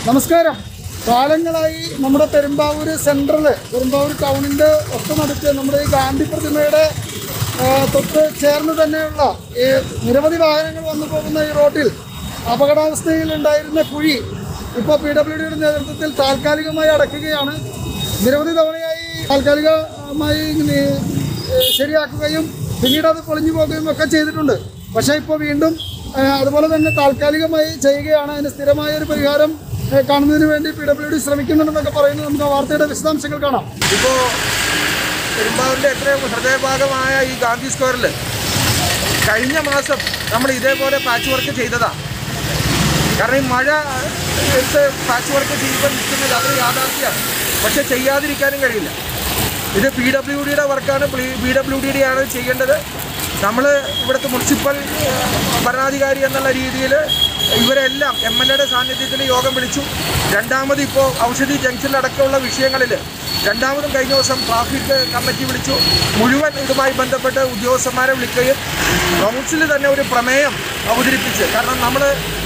നമസ്കാരം കാലങ്ങളായി നമ്മുടെ പെരുമ്പാവൂർ സെൻട്രൽ പെരുമ്പാവൂർ ടൗണിൻ്റെ ഒത്തനടുത്ത് നമ്മുടെ ഈ ഗാന്ധി പ്രതിമയുടെ ആ, തൊട്ട് ചേർന്ന് തന്നെയുള്ള ഈ നിരവധി വാഹനങ്ങൾ വന്നു പോകുന്ന ഈ റോഡിൽ അപകടാവസ്ഥയിൽ ഉണ്ടായിരുന്ന കുഴി ഇപ്പോൾ പി ഡബ്ല്യു ഡിയുടെ നേതൃത്വത്തിൽ താൽക്കാലികമായി അടയ്ക്കുകയാണ് നിരവധി തവണയായി താൽക്കാലികമായി ഇങ്ങനെ, ഏ, ശരിയാക്കുകയും പിന്നീട് അത് പൊളിഞ്ഞു പോകുകയും ഒക്കെ ചെയ്തിട്ടുണ്ട് പക്ഷേ ഇപ്പോൾ വീണ്ടും ആ, അതുപോലെ തന്നെ താൽക്കാലികമായി ചെയ്യുകയാണ് അതിന് സ്ഥിരമായ ഒരു പരിഹാരം ആ, കാണുന്നതിന് വേണ്ടി പി ഡബ്ല്യു ഡി ശ്രമിക്കുന്നുണ്ടെന്നൊക്കെ പറയുന്നത് നമുക്ക് ആ വാർത്തയുടെ വിശദാംശങ്ങൾ കാണാം ഇപ്പോൾ പെരുമ്പാവൂരിൻ്റെ എത്രയും ഹൃദയഭാഗമായ ഈ ഗാന്ധി സ്ക്വയറിൽ കഴിഞ്ഞ മാസം നമ്മൾ ഇതേപോലെ പാച്ച് വർക്ക് ചെയ്തതാണ് കാരണം ഈ മഴ എടുത്ത് പാച്ച് വർക്ക് ചെയ്യുമ്പോൾ നിൽക്കുന്നത് അത് യാഥാർത്ഥ്യമാണ് പക്ഷെ ചെയ്യാതിരിക്കാനും കഴിയില്ല ഇത് പി ഡബ്ല്യു ഡിയുടെ വർക്കാണ് പി ഡബ്ല്യു ഡിയുടെ ആണ് ചെയ്യേണ്ടത് നമ്മൾ ഇവിടുത്തെ മുനിസിപ്പൽ ഏഹ്, ഭരണാധികാരി എന്നുള്ള രീതിയിൽ ഇവരെല്ലാം എം എൽ എയുടെ സാന്നിധ്യത്തിൽ യോഗം വിളിച്ചു രണ്ടാമത് ഇപ്പോൾ ഔഷധി ജംഗ്ഷനിലടക്കമുള്ള വിഷയങ്ങളിൽ രണ്ടാമതും കഴിഞ്ഞ ദിവസം ട്രാഫിക് കമ്മിറ്റി വിളിച്ചു മുഴുവൻ ഇതുമായി ബന്ധപ്പെട്ട് ഉദ്യോഗസ്ഥന്മാരെ വിളിക്കുകയും കൗൺസിൽ തന്നെ ഒരു പ്രമേയം അവതരിപ്പിച്ച് കാരണം നമ്മൾ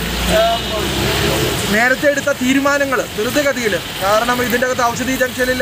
നേരത്തെ എടുത്ത തീരുമാനങ്ങൾ ദ്രുതഗതിയിൽ കാരണം ഇതിൻ്റെ അകത്ത് ഔഷധി ജംഗ്ഷനിൽ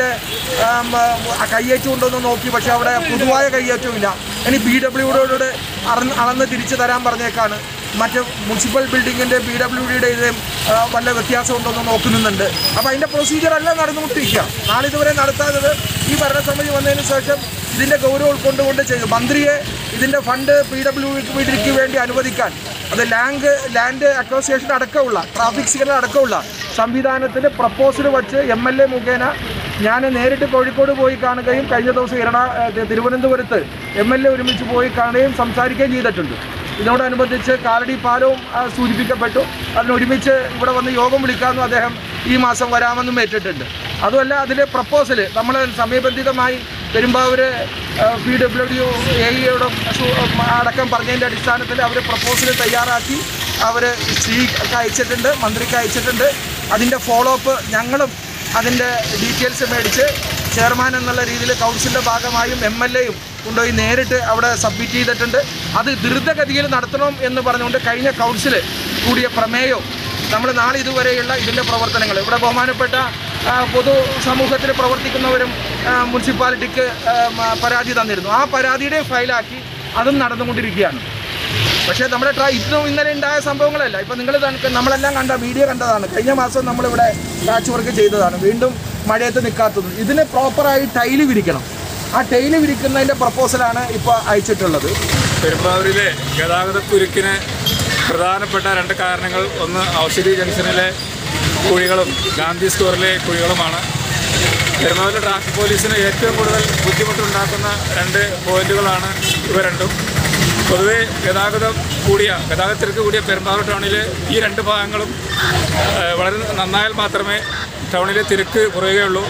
കയ്യേറ്റം ഉണ്ടോയെന്ന് നോക്കി പക്ഷേ അവിടെ പൊതുവായ കയ്യേറ്റമില്ല ഇനി ബി ഡബ്ല്യുഡിയോട് അളന്ന് അളന്ന് തിരിച്ചു തരാൻ പറഞ്ഞേക്കാണ് മറ്റ് മുനിസിപ്പൽ ബിൽഡിങ്ങിൻ്റെ ബി ഡബ്ല്യു ഡിയുടെ ഇത് വല്ല വ്യത്യാസം ഉണ്ടോയെന്ന് നോക്കുന്നുണ്ട് അപ്പോൾ അതിൻ്റെ പ്രൊസീജിയർ എല്ലാം നടന്നുകൊണ്ടിരിക്കുക നാളിതുവരെ നടത്താത്തത് ഈ ഭരണസമിതി വന്നതിന് ശേഷം ഇതിൻ്റെ ഗൗരവം ഉൾക്കൊണ്ടുകൊണ്ട് ചെയ്തു മന്ത്രിയെ ഇതിൻ്റെ ഫണ്ട് പി ഡബ്ല്യു ഡിക്ക് വേണ്ടി അനുവദിക്കാൻ അത് ലാൻഡ് ലാൻഡ് അസോസിയേഷൻ അടക്കമുള്ള ട്രാഫിക് സിഗ്നൽ അടക്കമുള്ള സംവിധാനത്തിന് പ്രപ്പോസൽ വച്ച് എം എൽ എ മുഖേന ഞാൻ നേരിട്ട് കോഴിക്കോട് പോയി കാണുകയും കഴിഞ്ഞ ദിവസം എറണാ ഏഹ് തിരുവനന്തപുരത്ത് എം എൽ എ ഒരുമിച്ച് പോയി കാണുകയും സംസാരിക്കുകയും ചെയ്തിട്ടുണ്ട് ഇതിനോടനുബന്ധിച്ച് കാലടി പാലവും ആ, സൂചിപ്പിക്കപ്പെട്ടു അതിനൊരുമിച്ച് ഇവിടെ വന്ന് യോഗം വിളിക്കാമെന്നും അദ്ദേഹം ഈ മാസം വരാമെന്നും ഏറ്റിട്ടുണ്ട് അതുമല്ല അതിലെ പ്രപ്പോസൽ നമ്മൾ സമയബന്ധിതമായി പെരുമ്പാവൂർ പി ഡബ്ല്യു ഡി എയോട് അടക്കം പറഞ്ഞതിൻ്റെ അടിസ്ഥാനത്തിൽ അവർ പ്രപ്പോസൽ തയ്യാറാക്കി അവർ സ്ത്രീക്ക് അയച്ചിട്ടുണ്ട് മന്ത്രിക്ക് അയച്ചിട്ടുണ്ട് അതിൻ്റെ ഫോളോ അപ്പ് ഞങ്ങളും അതിൻ്റെ ഡീറ്റെയിൽസ് മേടിച്ച് ചെയർമാൻ എന്നുള്ള രീതിയിൽ കൗൺസിലിൻ്റെ ഭാഗമായും എം എൽ എയും കൊണ്ടുപോയി നേരിട്ട് അവിടെ സബ്മിറ്റ് ചെയ്തിട്ടുണ്ട് അത് ദ്രുതഗതിയിൽ നടത്തണം എന്ന് പറഞ്ഞുകൊണ്ട് കഴിഞ്ഞ കൗൺസിൽ കൂടിയ പ്രമേയവും നമ്മൾ നാളെ ഇതുവരെയുള്ള ഇതിൻ്റെ പ്രവർത്തനങ്ങൾ ഇവിടെ ബഹുമാനപ്പെട്ട ആ, പൊതു സമൂഹത്തിൽ പ്രവർത്തിക്കുന്നവരും ആ, മുനിസിപ്പാലിറ്റിക്ക് ആ, മ- പരാതി തന്നിരുന്നു ആ പരാതിയുടെ ഫയലാക്കി അതും നടന്നുകൊണ്ടിരിക്കുകയാണ് പക്ഷേ നമ്മുടെ ട്രാ ഇന്നും ഇന്നലെ ഉണ്ടായ സംഭവങ്ങളല്ല ഇപ്പം നിങ്ങൾ നമ്മളെല്ലാം കണ്ട വീഡിയോ കണ്ടതാണ് കഴിഞ്ഞ മാസം നമ്മളിവിടെ പാച്ച് വർക്ക് ചെയ്തതാണ് വീണ്ടും മഴയത്ത് നിൽക്കാത്തത് ഇതിന് പ്രോപ്പറായി ടൈല് വിരിക്കണം ആ ടൈല് വിരിക്കുന്നതിൻ്റെ പ്രപ്പോസലാണ് ഇപ്പോൾ അയച്ചിട്ടുള്ളത് പെരുമ്പാവൂരിലെ ഗതാഗതക്കുരുക്കിന് പ്രധാനപ്പെട്ട രണ്ട് കാരണങ്ങൾ ഒന്ന് ഔഷധി ജംഗ്ഷനിലെ കുഴികളും ഗാന്ധി സ്റ്റോറിലെ കുഴികളുമാണ് പെരുമ്പാവൂരിലെ ട്രാഫിക് പോലീസിന് ഏറ്റവും കൂടുതൽ ബുദ്ധിമുട്ടുണ്ടാക്കുന്ന രണ്ട് പോയിന്റുകളാണ് ഇവ രണ്ടും പൊതുവെ ഗതാഗതം കൂടിയ ഗതാഗതത്തിരക്ക് കൂടിയ പെരുമ്പാവൂർ ടൗണിൽ ഈ രണ്ട് ഭാഗങ്ങളും ഏഹ്, വളരെ നന്നായാൽ മാത്രമേ ടൗണിലെ തിരക്ക് കുറയുകയുള്ളൂ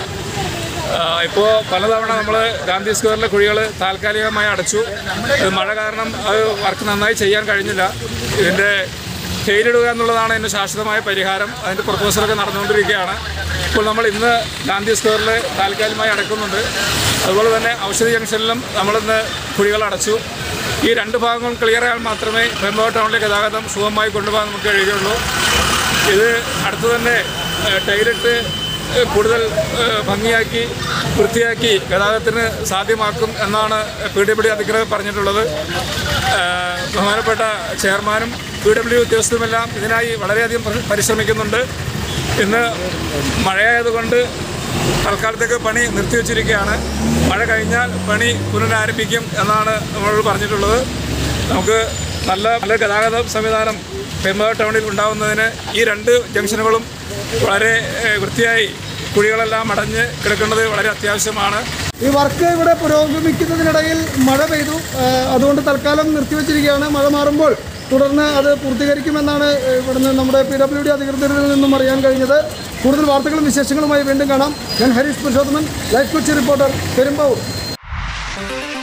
ഇപ്പോൾ പലതവണ നമ്മൾ ഗാന്ധി സ്ക്വയറിലെ കുഴികൾ താൽക്കാലികമായി അടച്ചു ഇത് മഴ കാരണം അത് വർക്ക് നന്നായി ചെയ്യാൻ കഴിഞ്ഞില്ല ഇതിൻ്റെ ഫെയിലിടുക എന്നുള്ളതാണ് ഇതിൻ്റെ ശാശ്വതമായ പരിഹാരം അതിൻ്റെ പ്രപ്പോസലൊക്കെ നടന്നുകൊണ്ടിരിക്കുകയാണ് ഇപ്പോൾ നമ്മൾ ഇന്ന് ഗാന്ധി സ്ക്വയറിൽ താൽക്കാലികമായി അടക്കുന്നുണ്ട് അതുപോലെ തന്നെ ഔഷധി ജംഗ്ഷനിലും നമ്മളിന്ന് കുഴികൾ അടച്ചു ഈ രണ്ട് ഭാഗങ്ങളും ക്ലിയർ ആയാൽ മാത്രമേ പെരുമ്പാവൂർ ടൗണിലെ ഗതാഗതം സുഗമമായി കൊണ്ടുപോകാൻ നമുക്ക് കഴിയുകയുള്ളൂ ഇത് അടുത്ത് തന്നെ ഏഹ്, ടൈലിട്ട് ഏഹ്, കൂടുതൽ ഏഹ്, ഭംഗിയാക്കി വൃത്തിയാക്കി ഗതാഗതത്തിന് സാധ്യമാക്കും എന്നാണ് പി ഡബ്ല്യു ഡി അധികൃതർ പറഞ്ഞിട്ടുള്ളത് ഏഹ്, ബഹുമാനപ്പെട്ട ചെയർമാനും പി ഡബ്ല്യു ഉദ്യോഗസ്ഥരുമെല്ലാം ഇതിനായി വളരെയധികം പരി- പരിശ്രമിക്കുന്നുണ്ട് ഇന്ന് മഴയായതുകൊണ്ട് തൽക്കാലത്തേക്ക് പണി നിർത്തിവെച്ചിരിക്കുകയാണ് മഴ കഴിഞ്ഞാൽ പണി പുനരാരംഭിക്കും എന്നാണ് നമ്മളോട് പറഞ്ഞിട്ടുള്ളത് നമുക്ക് നല്ല നല്ല ഗതാഗത സംവിധാനം പെരുമ്പാവൂർ ടൗണിൽ ഉണ്ടാവുന്നതിന് ഈ രണ്ട് ജംഗ്ഷനുകളും വളരെ ഏഹ്, വൃത്തിയായി കുഴികളെല്ലാം അടഞ്ഞ് കിടക്കേണ്ടത് വളരെ അത്യാവശ്യമാണ് ഈ വർക്ക് ഇവിടെ പുരോഗമിക്കുന്നതിനിടയിൽ മഴ പെയ്തു ആ, അതുകൊണ്ട് തൽക്കാലം നിർത്തിവെച്ചിരിക്കുകയാണ് മഴ മാറുമ്പോൾ തുടർന്ന് അത് പൂർത്തീകരിക്കുമെന്നാണ് ഇവിടുന്ന് നമ്മുടെ പി ഡബ്ല്യു ഡി അധികൃതരിൽ നിന്നും അറിയാൻ കഴിഞ്ഞത് കൂടുതൽ വാർത്തകളും വിശേഷങ്ങളുമായി വീണ്ടും കാണാം ഞാൻ ഹരീഷ് പുരുഷോത്തമൻ ലൈഫ് കൊച്ചി റിപ്പോർട്ടർ പെരുമ്പാവൂർ